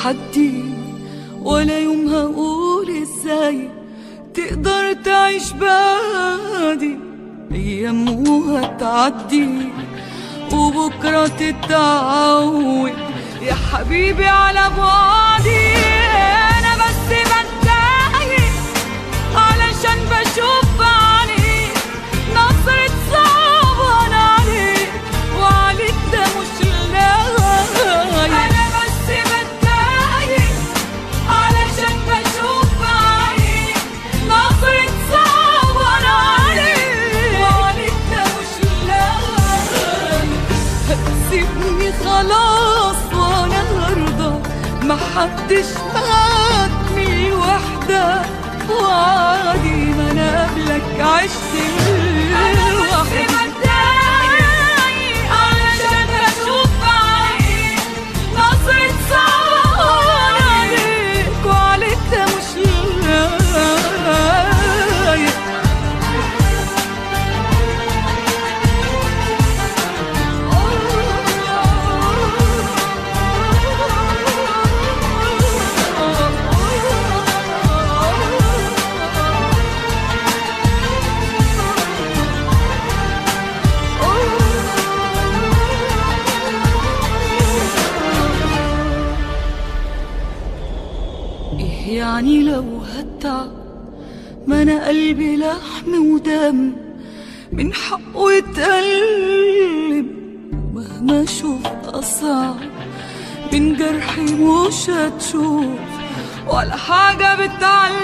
تحدي ولا يوم هقول ازاي تقدر تعيش بعدي ايام وهتعدي وبكرة تتعود يا حبيبي على بعدي انا بس بتضايق علشان بشوف بعينيك نظرة صعبان عليك وعليك ده مش لايق انا بس بتضايق علشان بشوف بعينيك نظرة صعبان عليك وعليك ده مش لايق هتسيبني خلاص وانا هرضى محدش فاتني وحدة وعادي ما انا قبلك عشت لوحدي علشان اشوف بعينيك نظرة صعبان عليك وعليك ده مش لايق إيه يعني لو هتعب ما انا قلبي لحم ودم من حقه يتقلب مهما اشوف اصعب من جرحي مش هتشوف ولا حاجة بتعلم